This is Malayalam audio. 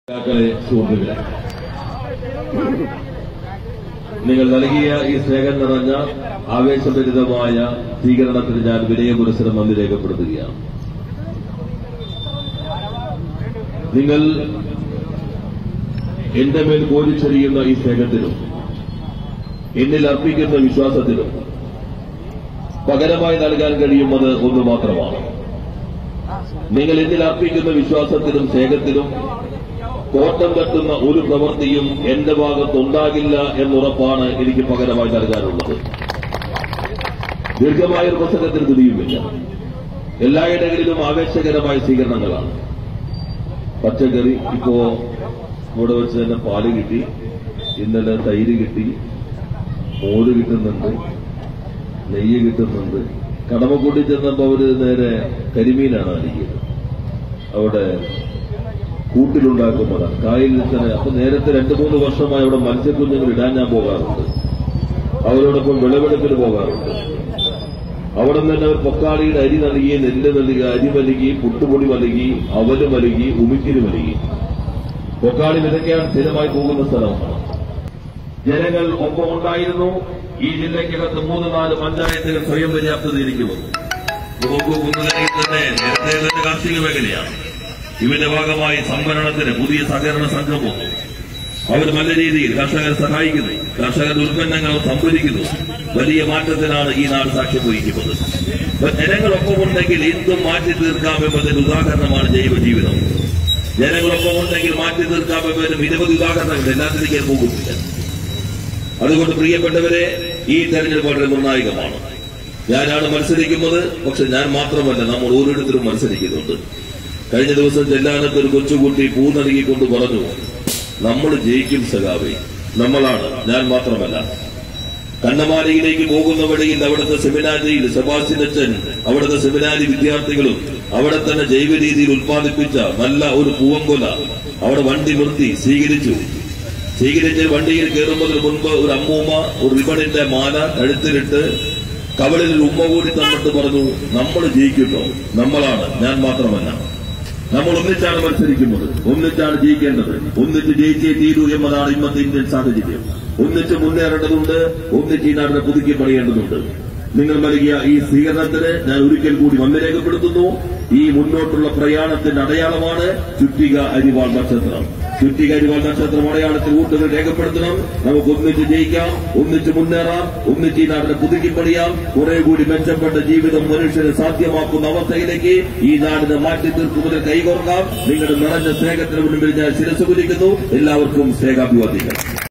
നേതാക്കളെ സുഹൃത്തുക്കളെ നിങ്ങൾ നൽകിയ ഈ സ്നേഹം നിറഞ്ഞ ആവേശഭരിതമായ സ്വീകരണത്തിന് ഞാൻ വിനയപുരസരം നന്ദി രേഖപ്പെടുത്തുകയാണ് നിങ്ങൾ എന്റെ മേൽ കോരിച്ചൊരിയുന്ന ഈ സ്നേഹത്തിലും എന്നിൽ അർപ്പിക്കുന്ന വിശ്വാസത്തിലും പകരമായി നൽകാൻ കഴിയുന്നത് ഒന്ന് മാത്രമാണ് നിങ്ങൾ എന്നിൽ അർപ്പിക്കുന്ന വിശ്വാസത്തിലും സ്നേഹത്തിലും കോട്ടം തട്ടുന്ന ഒരു പ്രവൃത്തിയും എന്റെ ഭാഗത്തുണ്ടാകില്ല എന്നുറപ്പാണ് എനിക്ക് പകരമായി നൽകാനുള്ളത് ദീർഘമായ ഒരു പ്രസംഗത്തിന് തുനിയുമില്ല എല്ലായിടങ്ങളിലും ആവേശകരമായ സ്വീകരണങ്ങളാണ് പച്ചക്കറി ഇപ്പോ ഇവിടെ വെച്ച് തന്നെ പാല് കിട്ടി ഇന്നലെ തൈര് കിട്ടി മോര് കിട്ടുന്നുണ്ട് നെയ്യ് കിട്ടുന്നുണ്ട് കടമക്കൂട്ടി ചെന്നപ്പോ അവര് നേരെ കരിമീനാണ് നൽകിയത് അവിടെ കൂട്ടിലുണ്ടാക്കുന്നതാണ് കായലിൽ തന്നെ അപ്പൊ നേരത്തെ രണ്ടു മൂന്ന് വർഷമായി അവിടെ മത്സ്യക്കുഞ്ഞുങ്ങൾ ഇടാൻ ഞാൻ പോകാറുണ്ട് അവരോടൊപ്പം വിളവെടുപ്പിന് പോകാറുണ്ട് അവിടെ നിന്ന് തന്നെ അവർ പൊക്കാളിയുടെ അരി നൽകി നെല്ല് നൽകി അരി നൽകി പുട്ടുപൊടി നൽകി അവല് നൽകി ഉമിക്കിരി നൽകി പൊക്കാളി വിതയ്ക്കാൻ സ്ഥിരമായി പോകുന്ന സ്ഥലമാണ് ജനങ്ങൾ ഒപ്പം ഉണ്ടായിരുന്നു ഈ ജില്ലയ്ക്കകത്ത് മൂന്ന് നാല് പഞ്ചായത്തുകൾ സ്വയം പര്യാപ്തതയിലേക്ക് വന്നു നോക്കൂ കുന്നുകരയിൽ തന്നെ നേരത്തെ തന്നെ കാർഷിക മേഖലയാണ് ഇതിന്റെ ഭാഗമായി സംവരണത്തിന് പുതിയ സഹകരണ സംഘം വന്നു അവർ നല്ല രീതിയിൽ കർഷകരെ സഹായിക്കുന്നു കർഷകരുടെ ഉൽപ്പന്നങ്ങൾ അവർ സംഭരിക്കുന്നു വലിയ മാറ്റത്തിനാണ് ഈ നാട് സാക്ഷ്യം വഹിക്കുന്നത് അപ്പൊ ജനങ്ങളൊപ്പം ഉണ്ടെങ്കിൽ എന്തും മാറ്റി തീർക്കാമെന്നതിന്റെ ഉദാഹരണമാണ് ജൈവ ജീവിതം ജനങ്ങളൊപ്പം ഉണ്ടെങ്കിൽ മാറ്റി തീർക്കാമെന്നതിന് നിരവധി ഉദാഹരണങ്ങൾ എല്ലാത്തിലേക്ക് ഞാൻ പോകുന്നില്ല അതുകൊണ്ട് പ്രിയപ്പെട്ടവരെ ഈ തെരഞ്ഞെടുപ്പ് വളരെ നിർണായകമാണ് ഞാനാണ് മത്സരിക്കുന്നത് പക്ഷെ ഞാൻ മാത്രമല്ല നമ്മൾ ഓരോരുത്തരും മത്സരിക്കുന്നുണ്ട് കഴിഞ്ഞ ദിവസം ചെല്ലാനത്ത് ഒരു കൊച്ചുകുട്ടി പൂ നൽകിക്കൊണ്ട് പറഞ്ഞു നമ്മൾ ജയിക്കും സഖാവേ നമ്മളാണ് ഞാൻ മാത്രമല്ല കണ്ണമാലയിലേക്ക് പോകുന്ന വഴിയിൽ അവിടുത്തെ സെമിനാരിയിൽ സെബാസ്റ്റ്യൻ അവിടുത്തെ സെമിനാരി വിദ്യാർത്ഥികളും അവിടെ തന്നെ ജൈവ രീതിയിൽ ഉത്പാദിപ്പിച്ച നല്ല ഒരു പൂവങ്കൊല അവിടെ വണ്ടി നിർത്തി സ്വീകരിച്ചു സ്വീകരിച്ച് വണ്ടിയിൽ കയറുന്നതിന് മുൻപ് ഒരു അമ്മൂമ്മ ഒരു റിബണിന്റെ മാല കഴുത്തിലിട്ട് കവളിൽ ഒരു ഉമ്മ കൂടി തന്നിട്ട് പറഞ്ഞു നമ്മൾ ജയിക്കുന്നു നമ്മളാണ് ഞാൻ മാത്രമല്ല നമ്മൾ ഒന്നിച്ചാണ് മത്സരിക്കുന്നത് ഒന്നിച്ചാണ് ജയിക്കേണ്ടത് ഒന്നിച്ച് ജയിച്ചേ തീരൂ എന്നതാണ് ഇന്നത്തെ ഇന്ത്യൻ സാഹചര്യം ഒന്നിച്ച് മുന്നേറേണ്ടതുണ്ട് ഒന്നിച്ച് ഈ നാടിനെ പുതുക്കി പണിയേണ്ടതുണ്ട് നിങ്ങൾ നൽകിയ ഈ സ്വീകരണത്തിന് ഞാൻ ഒരിക്കൽ കൂടി വന്ന് രേഖപ്പെടുത്തുന്നു ഈ മുന്നോട്ടുള്ള പ്രയാണത്തിന്റെ അടയാളമാണ് ചുറ്റിക അരിവാൾ നക്ഷത്രം ചുറ്റിക അരിവാൾ നക്ഷത്രം അടയാളത്തിൽ വോട്ടുകൾ രേഖപ്പെടുത്തണം നമുക്ക് ഒന്നിച്ച് ജയിക്കാം ഒന്നിച്ച് മുന്നേറാം ഒന്നിച്ച് ഈ നാടിനെ പുതുക്കി പണിയാം കുറെ കൂടി മെച്ചപ്പെട്ട ജീവിതം മനുഷ്യന് സാധ്യമാക്കുന്ന അവസ്ഥയിലേക്ക് ഈ നാടിനെ മാറ്റി തീർക്കുന്നതിന് കൈകോർക്കാം നിങ്ങളുടെ നിറഞ്ഞ സ്നേഹത്തിന് മുൻപിൽ ഞാൻ ശിരസ് കുലിക്കുന്നു എല്ലാവർക്കും സ്നേഹാഭിവാദ്യങ്ങൾ